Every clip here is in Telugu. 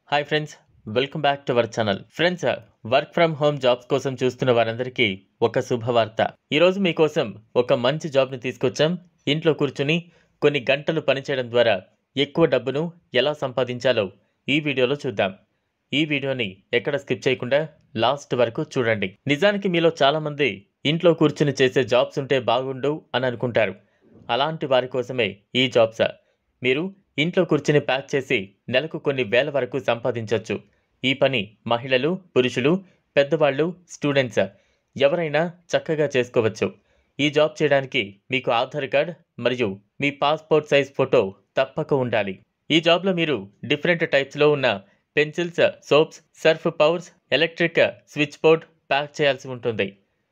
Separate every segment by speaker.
Speaker 1: hi friends welcome back to our channel friends work from home jobs కోసం చూస్తున్న వారందరికీ ఒక శుభవార్త ఈరోజు మీకోసం ఒక మంచి జాబ్ని తీసుకొచ్చాం ఇంట్లో కూర్చుని కొన్ని గంటలు పనిచేయడం ద్వారా ఎక్కువ డబ్బును ఎలా సంపాదించాలో ఈ వీడియోలో చూద్దాం ఈ వీడియోని ఎక్కడ స్కిప్ చేయకుండా లాస్ట్ వరకు చూడండి నిజానికి మీలో చాలామంది ఇంట్లో కూర్చుని చేసే జాబ్స్ ఉంటే బాగుండు అని అనుకుంటారు అలాంటి వారి కోసమే ఈ జాబ్స్ మీరు ఇంట్లో కూర్చుని ప్యాక్ చేసి నెలకు కొన్ని వేల వరకు సంపాదించవచ్చు ఈ పని మహిళలు పురుషులు పెద్దవాళ్ళు స్టూడెంట్స్ ఎవరైనా చక్కగా చేసుకోవచ్చు ఈ జాబ్ చేయడానికి మీకు ఆధార్ కార్డ్ మరియు మీ పాస్పోర్ట్ సైజ్ ఫోటో తప్పక ఉండాలి ఈ జాబ్లో మీరు డిఫరెంట్ టైప్స్లో ఉన్న pencils soaps surf powers electric switch board pack చేయాల్సి ఉంటుంది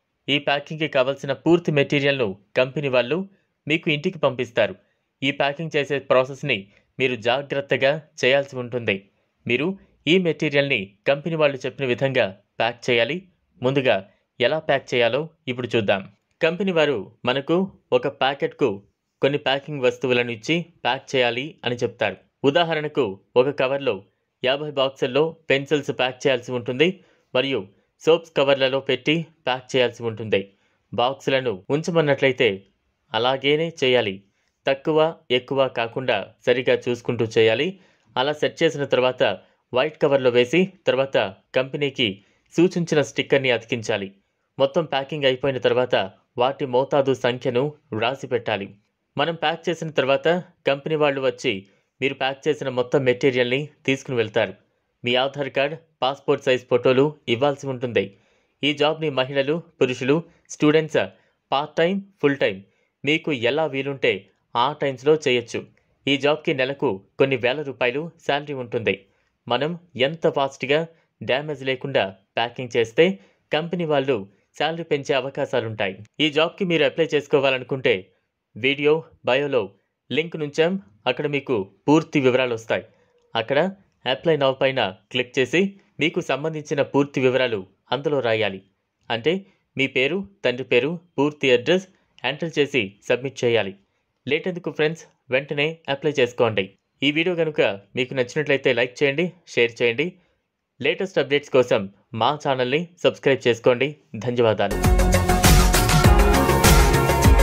Speaker 1: ఈ ప్యాకింగ్కి కావలసిన పూర్తి మెటీరియల్ను కంపెనీ వాళ్ళు మీకు ఇంటికి పంపిస్తారు ఈ ప్యాకింగ్ చేసే ప్రాసెస్ని మీరు జాగ్రత్తగా చేయాల్సి ఉంటుంది మీరు ఈ మెటీరియల్ని కంపెనీ వాళ్ళు చెప్పిన విధంగా ప్యాక్ చేయాలి ముందుగా ఎలా ప్యాక్ చేయాలో ఇప్పుడు చూద్దాం కంపెనీ వారు మనకు ఒక ప్యాకెట్కు కొన్ని ప్యాకింగ్ వస్తువులను ఇచ్చి ప్యాక్ చేయాలి అని చెప్తారు ఉదాహరణకు ఒక కవర్లో యాభై బాక్సుల్లో పెన్సిల్స్ ప్యాక్ చేయాల్సి ఉంటుంది మరియు సోప్స్ కవర్లలో పెట్టి ప్యాక్ చేయాల్సి ఉంటుంది బాక్సులను ఉంచమన్నట్లయితే అలాగేనే చేయాలి తక్కువ ఎక్కువ కాకుండా సరిగా చూసుకుంటూ చేయాలి అలా సెట్ చేసిన తర్వాత వైట్ కవర్లో వేసి తర్వాత కంపెనీకి సూచించిన స్టిక్కర్ని అతికించాలి మొత్తం ప్యాకింగ్ అయిపోయిన తర్వాత వాటి మోతాదు సంఖ్యను రాసి పెట్టాలి మనం ప్యాక్ చేసిన తర్వాత కంపెనీ వాళ్ళు వచ్చి మీరు ప్యాక్ చేసిన మొత్తం మెటీరియల్ని తీసుకుని వెళ్తారు మీ ఆధార్ కార్డ్ పాస్పోర్ట్ సైజ్ ఫోటోలు ఇవ్వాల్సి ఉంటుంది ఈ జాబ్ని మహిళలు పురుషులు students part time full time మీకు ఎలా వీలుంటే ఆ టైమ్స్లో చేయొచ్చు ఈ జాబ్కి నెలకు కొన్ని వేల రూపాయలు శాలరీ ఉంటుంది మనం ఎంత ఫాస్ట్గా డ్యామేజ్ లేకుండా ప్యాకింగ్ చేస్తే కంపెనీ వాళ్ళు శాలరీ పెంచే అవకాశాలుంటాయి ఈ జాబ్కి మీరు అప్లై చేసుకోవాలనుకుంటే వీడియో బయోలో లింక్ నుంచాం అక్కడ మీకు పూర్తి వివరాలు వస్తాయి అక్కడ అప్లై నవ్ పైన క్లిక్ చేసి మీకు సంబంధించిన పూర్తి వివరాలు అందులో రాయాలి అంటే మీ పేరు తండ్రి పేరు పూర్తి అడ్రస్ ఎంటర్ చేసి సబ్మిట్ చేయాలి లేట్ ఎందుకు ఫ్రెండ్స్ వెంటనే అప్లై చేసుకోండి ఈ వీడియో కనుక మీకు నచ్చినట్లయితే లైక్ చేయండి షేర్ చేయండి లేటెస్ట్ అప్డేట్స్ కోసం మా ఛానల్ని సబ్స్క్రైబ్ చేసుకోండి ధన్యవాదాలు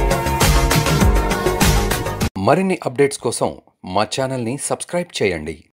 Speaker 2: మరిన్ని అప్డేట్స్ కోసం మా ఛానల్ని సబ్స్క్రైబ్ చేయండి